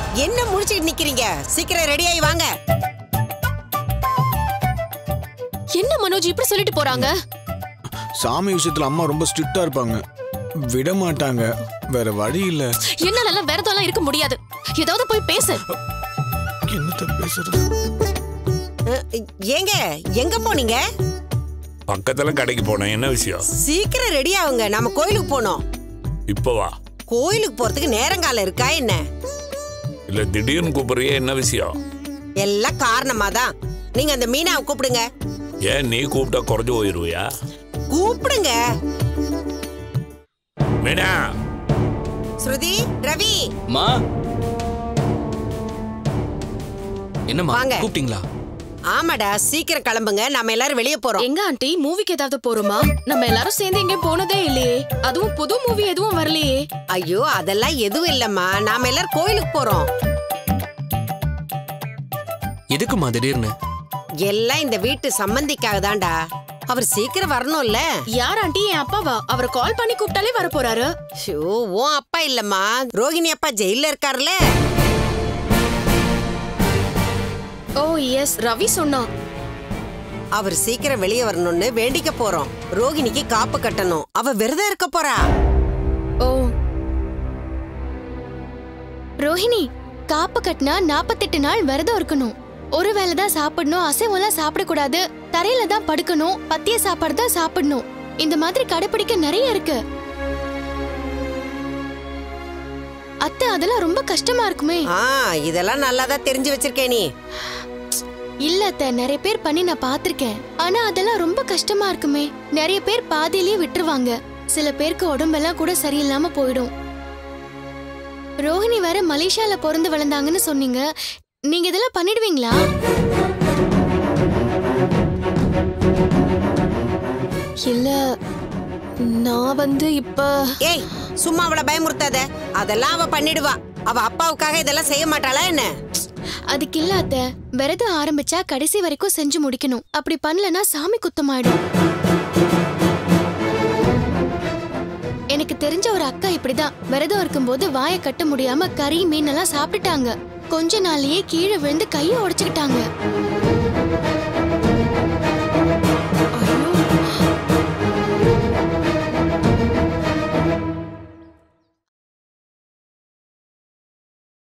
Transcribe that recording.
என்ன முடிச்சுட்டு நிக்கிறீங்க சீக்கிரம் ரெடி ஆகி வாங்க என்ன மனோஜ் இப்படி சொல்லிட்டு போறாங்க சாமி விஷயத்துல அம்மா ரொம்ப ஸ்ட்ரிக்டா இருப்பாங்க விட மாட்டாங்க வேற வழி இல்ல என்னால விரதம் எல்லாம் இருக்க முடியாது ஏதாவது போய் பேசு என்னத்த பேசுறது அஹ், ஏங்க எங்க போனீங்க பக்கத்துல கடைக்கு போனேன் என்ன விஷயம் சீக்கிரம் ரெடி ஆகுங்க நம்ம கோயிலுக்கு போனோம் இப்ப வா கோயிலுக்கு போறதுக்கு நேரங்காலம் இருக்கா என்ன இல்ல திடீர்னு கூப்பிடுறியே என்ன விஷயம் எல்லாம் காரணமா தான் நீங்க அந்த மீனாவை கூப்பிடுங்க ஏன் நீ கூப்பிட்டா குறைஞ்சு போயிருவியா கூப்பிடுங்க மீனா ஸ்ருதி ரவி மா என்னம்மா வாங்க. கூப்பிட்டீங்களா ஆமாடா சீக்கிரம் கிளம்புங்க நாம எல்லாரும் வெளியே போறோம் எங்க ஆண்டி மூவிக்கு ஏதாவது போறோமா நம்ம எல்லாரும் சேர்ந்து எங்கேயும் போனதே இல்லையே அதுவும் புது மூவி எதுவும் வரலையே ஐயோ அதெல்லாம் எதுவும் இல்லம்மா நாம எல்லாரும் கோயிலுக்கு போறோம் எதுக்குமா திடீர்னு எல்லாம் இந்த வீட்டு சம்பந்திக்காக தான்டா அவர் சீக்கிரம் வரணும்ல யார் ஆண்டி என் அப்பாவா அவரை கால் பண்ணி கூப்பிட்டாலே வர போறாரு ஷோ உன் அப்பா இல்லம்மா ரோகிணி அப்பா ஜெயில இருக்காருல்ல ஓ எஸ் ரவி சொன்னான் அவர் சீக்கிரம் வெளியே வரணும்னு வேண்டிக்க போறோம் ரோகிணிக்கு காப்பு கட்டணும் அவ விரதம் இருக்க போறா ஓ ரோஹிணி காப்பு கட்டினா நாற்பத்தெட்டு நாள் விரதம் இருக்கணும் ஒரு வேளை தான் சாப்பிடணும் அசைவம்லாம் சாப்பிடக்கூடாது தரையில தான் படுக்கணும் பத்திய சாப்பாடு தான் சாப்பிடணும் இந்த மாதிரி கடைப்பிடிக்க நிறைய இருக்கு அத்தை அதெல்லாம் ரொம்ப கஷ்டமா இருக்குமே ஆ இதெல்லாம் நல்லாதான் தெரிஞ்சு வச்சிருக்கே நீ இல்ல அத்தை நிறைய பேர் பண்ணி நான் பார்த்திருக்கேன் ஆனா அதெல்லாம் ரொம்ப கஷ்டமா இருக்குமே நிறைய பேர் பாதியிலேயே விட்டுருவாங்க சில பேருக்கு உடம்பெல்லாம் கூட சரியில்லாம போயிடும் ரோஹிணி வேற மலேசியால பிறந்து வளர்ந்தாங்கன்னு சொன்னீங்க நீங்க இதெல்லாம் பண்ணிடுவீங்களா இல்ல நான் வந்து இப்ப ஏய் சும்மா அவளை பயமுறுத்தாத அதெல்லாம் அவ பண்ணிடுவா அவ அப்பாவுக்காக இதெல்லாம் செய்ய மாட்டாளா என்ன அதுக்கு இல்ல அத்தை விரதம் ஆரம்பிச்சா கடைசி வரைக்கும் செஞ்சு முடிக்கணும் அப்படி பண்ணலனா சாமி குத்தமாயிடும் எனக்கு தெரிஞ்ச ஒரு அக்கா இப்படிதான் விரதம் இருக்கும்போது வாயை கட்ட முடியாம கறி மீன் எல்லாம் சாப்பிட்டுட்டாங்க கொஞ்ச நாள்லயே கீழே விழுந்து கையை உடைச்சுக்கிட்டாங்க